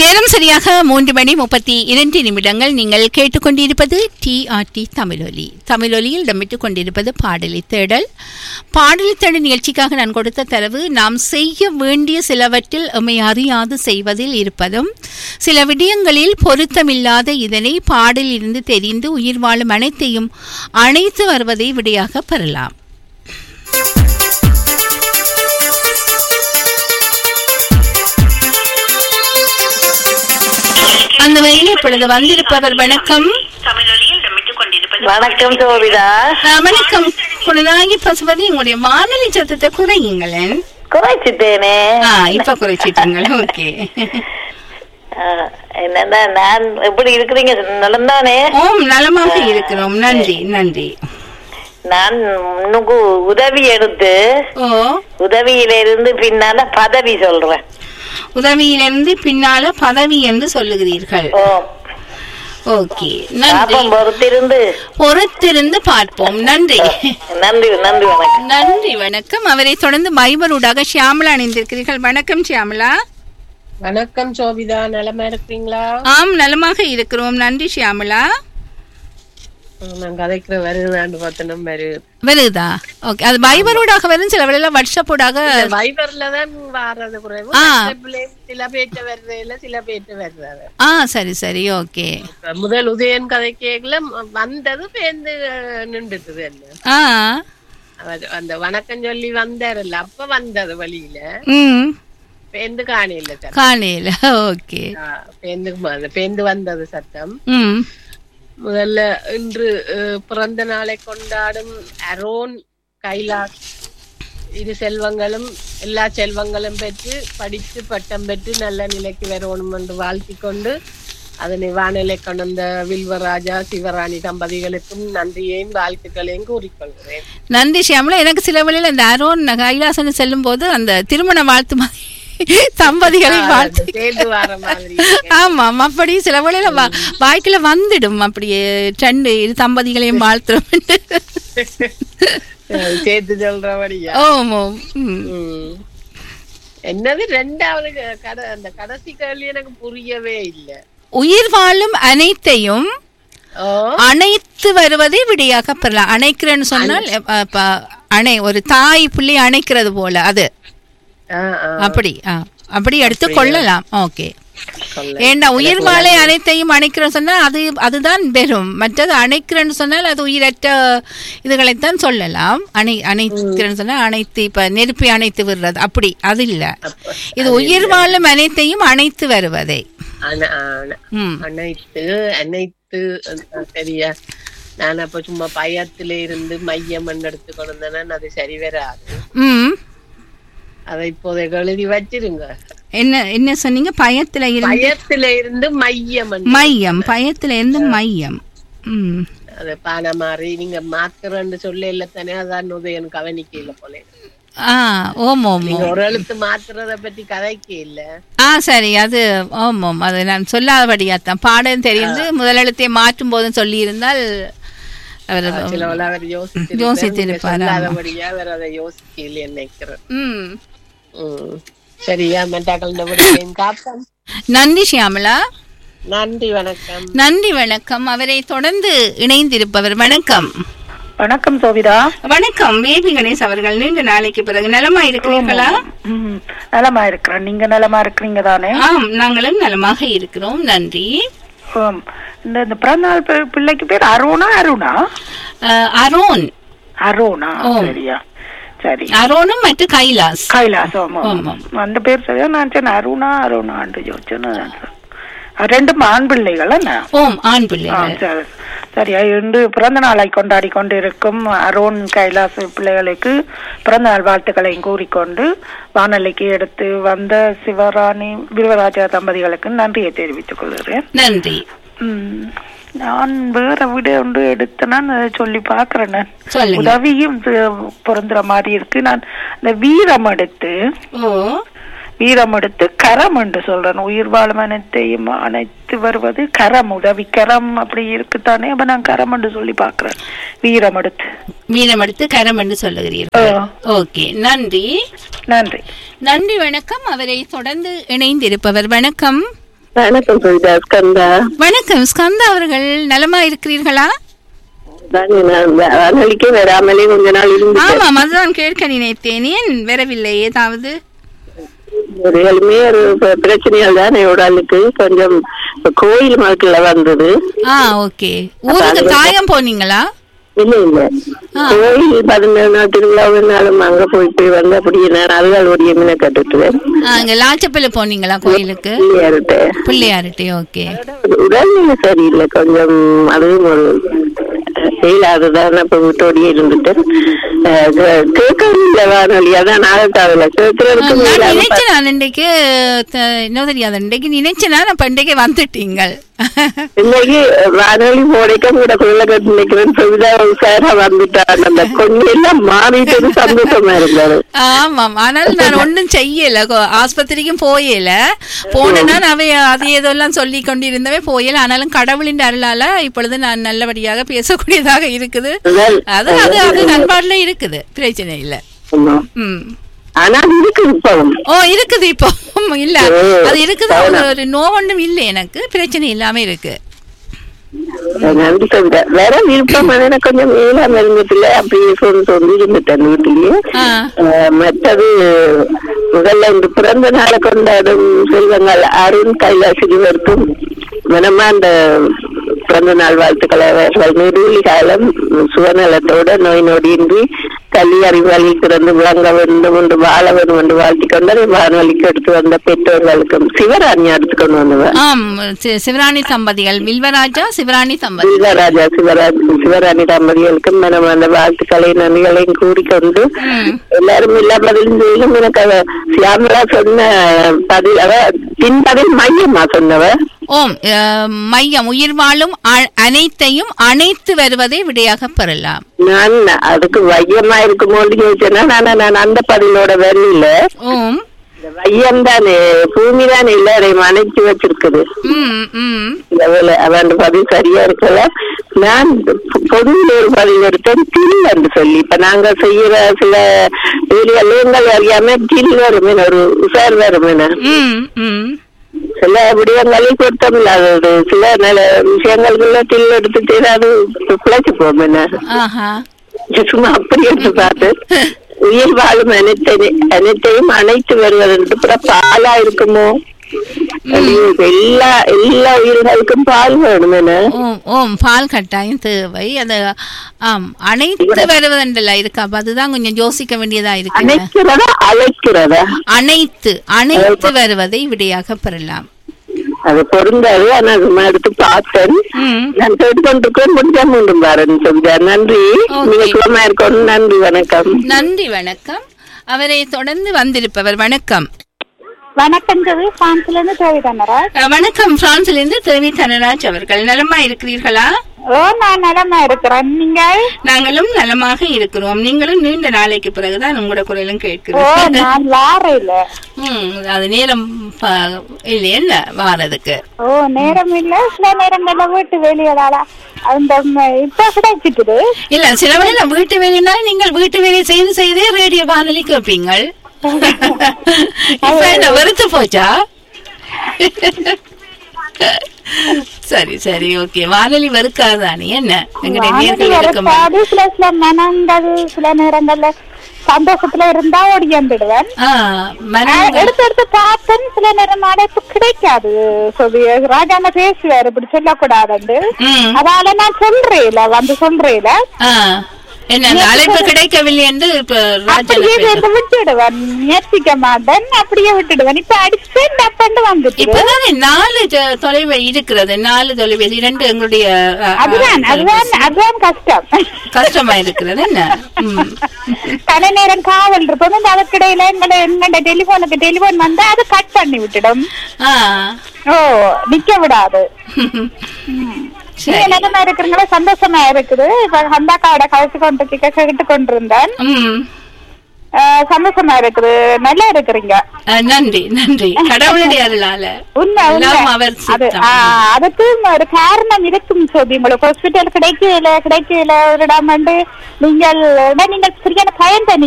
நேரம் சரியாக மூன்று மணி முப்பத்தி இரண்டு நிமிடங்கள் நீங்கள் கேட்டுக்கொண்டிருப்பது டிஆர்டி தமிழொலி தமிழொலியில் இடம்பெற்றுக் கொண்டிருப்பது பாடலி தேடல் பாடலி தேடல் நிகழ்ச்சிக்காக நான் கொடுத்த தரவு நாம் செய்ய வேண்டிய சிலவற்றில் எம்மை அறியாது செய்வதில் இருப்பதும் சில விடயங்களில் பொருத்தமில்லாத இதனை பாடலிருந்து தெரிந்து உயிர் வாழும் அனைத்தையும் அணைத்து வருவதை விடையாக பெறலாம் அந்த வகையில் இப்பொழுது வந்திருப்பவர் வணக்கம் வணக்கம் சோபிதா ஆ, வணக்கம் குணநாயகி பசுபதி உங்களுடைய வானொலி சத்தத்தை குறையுங்களேன் குறைச்சிட்டேனே ஆ இப்ப குறைச்சிட்டீங்களா ஓகே ஆஹ், என்னன்னா நான் எப்படி இருக்கிறீங்க நலந்தானே ஓம் நலமாக இருக்கிறோம் நன்றி நன்றி நான் உனக்கு உதவி எடுத்து ஓ உதவியில இருந்து பின்னால பதவி சொல்றேன் உதவியிலிருந்து பின்னால பதவி என்று சொல்லுகிறீர்கள் ஓ ஓகே நன்றி பாப்பம் பொறுத்திருந்து பொறுத்திருந்து பார்ப்போம் நன்றி நன்றி நன்றி வணக்கம் நன்றி வணக்கம் அவரை தொடர்ந்து மைபரூடாக ஷியாமலா அணிந்திருக்கிறீர்கள் வணக்கம் ஷியாமலா வணக்கம் சோபிதா நலமா இருக்கிறீங்களா ஆம் நலமாக இருக்கிறோம் நன்றி ஷியாமலா நான் கதைக்கிற வருதாண்டு பார்த்தனும் வரு வருதா ஓகே அது பைபரோடாக வரும் சில வேளையில வாட்ஸ்அப்போடாக வைபர்ல தான் வாரது குறைவு ஆ. WhatsApp-லயும் சில பேர்ட்ட வருது இல்ல சில பேர்ட்ட வருது ஆ சரி சரி ஓகே இப்ப முதல் உதயன் கதை கேக்கல வந்தது பேந்து நின்றுட்டுது என்ன ஆ அவர் அந்த வணக்கம் சொல்லி வந்தாருல்ல அப்ப வந்தது வழியில ம் பேந்து காணையில சட்டம் காலையில ஓகே ஆ, பேந்து வ- பேந்து வந்தது சட்டம் ம் முதல்ல இன்று அஹ், பிறந்த நாளை கொண்டாடும் அரோன் கைலாஷ் இரு செல்வங்களும் எல்லா செல்வங்களும் பெற்று படித்து பட்டம் பெற்று நல்ல நிலைக்கு வரணும் என்று வாழ்த்திக் கொண்டு அதனை வானிலை கொண்டு வந்த வில்வராஜா சிவராணி தம்பதிகளுக்கும் நன்றியையும் வாழ்த்துக்களையும் கூறிக்கொள்கிறேன் நன்றி ஷியாமலா எனக்கு சில வேளையில அந்த அரோன் கைலாசன் செல்லும் போது அந்த திருமண வாழ்த்து மாதிரி தம்பதிகளை வாழ்த்து சேர்ந்து வார மாதிரி ஆமாம் அப்படி சில வேளையில வா- வாய்க்குள்ள வந்துடும் அப்படியே ரெண்டு இரு தம்பதிகளையும் வாழ்த்துறோம் அஹ், சேர்த்து சொல்றபடியா ஓம் ஓம் ம். ம். என்னது ரெண்டாவது க- கட அந்த கடைசி கேள்வி எனக்கு புரியவே இல்லை உயிர் வாழும் அனைத்தையும் ஓ அணைத்து வருவதை விடையாக பெறலாம் அணைக்கிறேன்னு சொன்னால் அ, ப, அணை ஒரு தாய் பிள்ளை அணைக்கிறது போல அது ஆ, ஆ, அப்படி ஆ, அப்படி எடுத்து கொள்ளலாம் ஓகே சொல்ல. ஏண்டா உயிர் வாழை அனைத்தையும் அணைக்கிறேன்னு சொன்னால் அது அதுதான் பெறும் மற்றது அணைக்கிறேன்னு சொன்னால் அது உயிரற்ற இதுகளைத்தான் சொல்லலாம் அணை அணைக்கிறேன்னு சொன்னால் அனைத்து இப்ப நெருப்பி அணைத்து விடுறது அப்படி அது இல்ல இது உயிர் வாழும் அனைத்தையும் அணைத்து வருவதை அன- அன- ம் அனைத்து அனைத்து அஹ், சரியா நான் அப்ப சும்மா பயத்துல இருந்து மையம் எடுத்து கொண்டேன் அது சரி வராது ம் அதை இப்போதைக்கு எழுதி வச்சிருங்க என்ன என்ன சொன்னீங்க பயத்துல இருந்து பயத்துல இருந்து மையம் மையம் பயத்துல இருந்து மையம் ம் அது பானை மாறி நீங்க மாத்துறன்னு சொல்ல இல்ல தானே அதான் உதயன் கவனிக்கல போல ஆ ஓம் ஓம் நீங்க ஓம் ஒரு எழுத்து மாத்துறத பத்தி கதைக்க இல்ல ஆ சரி அது ஓம் ஓம் அது நான் சொல்லாதபடியாத்தான் பாடம் தெரிந்து முதலெழுத்தை மாற்றும் போதும் சொல்லியிருந்தால் அவர் சிலவள அவர் யோசிச்சு யோசித்திருப்பார், ஆமா. சொல்லாதபடியா அவர் அதை யோசிக்கல நினைக்கிறேன் ம் ம். சரியா மெட்டாக்கள் விடுகிறேன் காப்போம் நன்றி ஷியாமலா நன்றி வணக்கம் நன்றி வணக்கம் அவரை தொடர்ந்து இணைந்திருப்பவர் வணக்கம் வணக்கம் சோபிதா வணக்கம் பேபி கணேஷ் அவர்கள் நீண்ட நாளைக்கு பிறகு நலமா இருக்கிறீர்களா ம், நலமா இருக்கிறேன் நீங்க நலமா இருக்கிறீங்க தானே ஆம் நாங்களும் நலமாக இருக்கிறோம் நன்றி ஆம். இந்த இந்த பிறந்தநாள் பி- பிள்ளைக்கு பேர் அருணா அருணா அஹ், அரோன் அருணா ஓ. சரியா சரி அரோனும் மற்றும் கைலாஸ் கைலாசம் ஆமாம். அந்த பேர் சரியா நான் சொன்னேன் அருணா அருணான்னு யோசிச்சேன்னு நான் சொன்னேன். ரெண்டும் ஆண் பிள்ளைகள் என்ன ஓம் ஆண் ஆ, பிள்ளைகள் சரி சரியா இன்று பிறந்த நாளை கொண்டாடி கொண்டிருக்கும் அருண் கைலாச பிள்ளைகளுக்கு பிறந்த நாள் வாழ்த்துக்களையும் கூறிக்கொண்டு வானொலிக்கு எடுத்து வந்த சிவராணி விருவராஜா தம்பதிகளுக்கு நன்றியை தெரிவித்துக் கொள்கிறேன் நன்றி ம், நான் வேற விட ஒன்று எடுத்தேன்னா அதை சொல்லி பாக்குறேன் நான். சொல்லுங்க உதவியும் இது பொருந்துற மாதிரி இருக்கு நான் இந்த வீரம் எடுத்து ஓ வீரம் எடுத்து கரம் என்று சொல்றேன் உயிர் வாழும் அனைத்தையும் அணைத்து வருவது கரம் உதவி கரம் அப்படி இருக்குத்தானே அப்ப நான் கரம் என்று சொல்லி பாக்குறேன் வீரம் எடுத்து மீனம் எடுத்து கரம் என்று சொல்லுகிறீர்கள் ஆ. ஓகே நன்றி நன்றி நன்றி வணக்கம் அவரை தொடர்ந்து இணைந்திருப்பவர் வணக்கம் வணக்கம் சுவிதா ஸ்கந்தா வணக்கம் ஸ்கந்தா அவர்கள் நலமா இருக்கிறீர்களா தானே நான் வானொலிக்கே வராமலே கொஞ்ச நாள் இருந்து ஆமாம் அதுதான் கேட்க நினைத்தேன் ஏன் வரவில்லை ஏதாவது ஒருகளுமே ஒரு ப- பிரச்சனையால் தானே உடலுக்கு கொஞ்சம் கோயில் மக்கள்ல வந்தது ஆ ஓகே ஊருக்கு தாயம் போனீங்களா இல்ல இல்ல ஆ. கோயில் பதினேழு நாள் திருவிழாவினாலும் அங்க போய் போய் வந்து அப்படியே நான் அதுகள் ஒரு எம்மின கட்டுட்டு ஆ, அங்க லாச்சப்பள்ளி போனீங்களா கோயிலுக்கு பிள்ளையார்கிட்ட பிள்ளையார்ட்டே ஓகே உடல்நிலை சரியில்லை கொஞ்சம் அதுவும் ஒரு செயலாததான் இப்ப விட்டோடியே இருந்துட்டு அஹ் கே- கேட்கவும் இல்லை வானொலி அதான் நாகத்தாவில கேட்கறதுக்கு நான் மேலாக நினைச்சேன் நான் இன்றைக்கு த- என்ன தெரியாது இன்றைக்கு நினைச்சேனா நான் இன்றைக்கு வந்துட்டீங்கள் இன்னைக்கு வானொலி போடைக்க கூட குள்ள கட்டு நிக்கிறேன் சுவிதா சாரா வந்துட்டான் அந்த கொஞ்சம் எல்லாம் மாறிட்டது சந்தோஷமா இருந்தது ஆமாம் ஆனால் நான் ஒண்ணும் செய்யல கொ- ஆஸ்பத்திரிக்கும் போயல போனேன்னா அவை அது ஏதோலாம் சொல்லி கொண்டிருந்தவே போயல ஆனாலும் கடவுளின் அருளால இப்பொழுது நான் நல்லபடியாக பேசக்கூடியதாக இருக்குது அதான், அது அது அது நண்பாடுல இருக்குது பிரச்சனை இல்ல ஆமா. ம் ஆனா இருக்கு இப்பவும் ஓ இருக்குது இப்போ இல்ல ஓ, அது இருக்குது பரவாயில்ல. ஒரு- ஒரு நோவொன்றும் இல்லை எனக்கு பிரச்சனை இல்லாம இருக்கு நன்றி சுவிதா வேற விருப்பம் எனக்கு கொஞ்சம் மேலாம் இருந்ததுல அப்படியே சொந்து சொந்து இருந்துட்டேன் வீட்டிலேயே ஆ அஹ் மற்றது முதல்ல இந்த பிறந்த நாளை கொண்டாடும் செல்வங்கள் அருண் கைலாசிரிவருக்கும் மனமா அந்த பிறந்த நாள் வாழ்த்துக்களை அவர்கள் நெடுவலி காலம் சுகநலத்தோட நோய் நொடியின்றி கல்வி அறிவாளில் பிறந்து விளங்க வேண்டும் என்று வாழ வேண்டும் என்று வாழ்த்திக் கொண்டு வானொலிக்கு எடுத்து வந்த பெற்றோர்களுக்கும் சிவராணி எடுத்து கொண்டு வந்தவர் ஆம் சி- சிவராணி தம்பதிகள் வில்வராஜா சிவராணி தம்பதி சிவராஜா சிவராஜ் சிவராணி தம்பதிகளுக்கும் மனமார்ந்த வாழ்த்துக்களை நன்றிகளையும் கூறிக்கொண்டு ம். எல்லாரும் எல்லா பதிலும் செய்யும் எனக்கு அவ சியாமலா சொன்ன பதில் அவ பின்பதில் மையமா சொன்னவ ஓம் அஹ், மையம் உயிர் வாழும் அ- அனைத்தையும் அணைத்து வருவதை விடையாக பெறலாம் நான் அதுக்கு வையமா இருக்குமோன்னு யோசிச்சேன்னா நான் நான் அந்த பதிலோட வரல ஓம் இந்த வையம் தானே பூமி தானே எல்லாரையும் அணைச்சு வச்சிருக்குது ம் ம் இந்த வேலை அவன் பதில் சரியா இருக்கல நான் பொதுவில் ஒரு பதில் எடுத்தேன் தில் என்று சொல்லி இப்ப நாங்க செய்யற சில வேலைகள் அறியாம தில் வரும் ஒரு உசார் வரும் ம் ம் சில விடயங்களில் பொருத்தம் இல்லாதது சில நல்ல விஷயங்களுக்குள்ள தில் எடுத்துட்டு அது பிழைச்சு போகும் என்ன ஆஹா சும்மா அப்படி எடுத்து பார்த்து உயிர் வாழும் அனைத்தையும் அனைத்தையும் அணைத்து வருவதற்கு பிற பாலா இருக்குமோ ஐயோ, எல்லா எல்லா உயிர்களுக்கும் பால் வேணும் என்ன ஓம் ஓம் பால் கட்டாயம் தேவை அது ஆம் அனைத்து வருவதென்றல இருக்கா அப்ப அதுதான் கொஞ்சம் யோசிக்க வேண்டியதா இருக்கு அணைக்கிறதா அழைக்கிறதா அனைத்து அனைத்து வருவதை விடையாக பெறலாம் அது பொருந்தாது ஆனா சும்மா எடுத்து பார்த்தேன் ம் நான் கேட்டுக்கொண்டிருக்கேன் முடிஞ்சா மீண்டும் பாருன்னு சொல்லிட்டேன் நன்றி Okay. நீங்க சுகமா இருக்கணும் நன்றி வணக்கம் நன்றி வணக்கம் அவரை தொடர்ந்து வந்திருப்பவர் வணக்கம் வணக்கம் கவி பிரான்ஸ்ல இருந்து தேவி தன்னரா அஹ், வணக்கம் பிரான்சிலிருந்து தேவி தனராஜ் அவர்கள் நலமா இருக்கிறீர்களா ஓ நான் நலமா இருக்கிறேன் நீங்கள் நாங்களும் நலமாக இருக்கிறோம் நீங்களும் நீண்ட நாளைக்கு பிறகுதான் உங்களோட குரலும் ஓ கேட்கிறோம் நான் லாரையில ம், அது நேரம் ப- இல்லையல்ல வாரதுக்கு ஓ நேரம் இல்ல சில நேரங்கள்ல வீட்டு வேலைகளால அந்த ம- இப்ப கிடைச்சிட்டுது இல்ல சில வேளை வீட்டு வேலைனா நீங்கள் வீட்டு வேலை செய்து செய்தே ரேடியோ வானொலி கேட்பீங்கள் இப்ப என்ன வெறுத்து போச்சா சரி சரி ஓகே வானொலி வெறுக்காதானே என்ன எங்களுடைய வானொலி நேர்கள் இருக்கும் வரப்பாடு சில சில மனங்கள் சில நேரங்கள்ல சந்தோஷத்துல இருந்தா ஓடியாந்துடுவேன் ஆ, மனங்கள் எடுத்து எடுத்து பார்த்தேன் சில நேரம் அடைப்பு கிடைக்காது சொல்லி ராஜாங்க பேசுவாரு இப்படி சொல்லக்கூடாதுன்னு ம். அதால நான் சொல்றேன்ல வந்து சொல்றேன்ல ஆ, என்ன அந்த அழைப்பு கிடைக்கவில்லை என்று இப்ப ராஜன் அப்படியே சேர்ந்து விட்டுடுவேன் முயற்சிக்க மாட்டேன் அப்படியே விட்டுடுவேன் இப்ப அடிச்சு டப்பண்டு வந்துட்டு இப்பதானே நாலு தொ- தொலைவு இருக்கிறது நாலு தொலைவு இரண்டு எங்களுடைய அ, அ, அதுதான் அதுதான் அதுதான் கஷ்டம் கஷ்டமா இருக்கிறது என்ன ம். கலை நேரம் காவல் இருப்போம் இந்த அதுக்கிடையில எங்களை என்னோட டெலிபோனுக்கு டெலிபோன் வந்தா அது கட் பண்ணி விட்டுடும் ஆ ஓ நிக்க விடாது சரி நீங்க நிலைமை இருக்கிறீங்களா சந்தோஷமா இருக்குது இப்ப அந்தாக்காவோட கழிச்சு கொண்டு கேட்டு கொண்டிருந்தேன் ம் அஹ், சந்தோஷமா இருக்குது நல்லா இருக்கிறீங்க அஹ், நன்றி நன்றி கடவுளுடைய அருளால உண்மை உண்மை எல்லாம் அவர் அது சித்தம். ஆ, அதுக்கு ஒரு காரணம் இருக்கும் சோபி உங்களுக்கு ஹாஸ்பிட்டல் கிடைக்கல கிடைக்கல ஒரு இடம் வந்து நீங்கள் இடம் நீங்கள் சரியான பயன்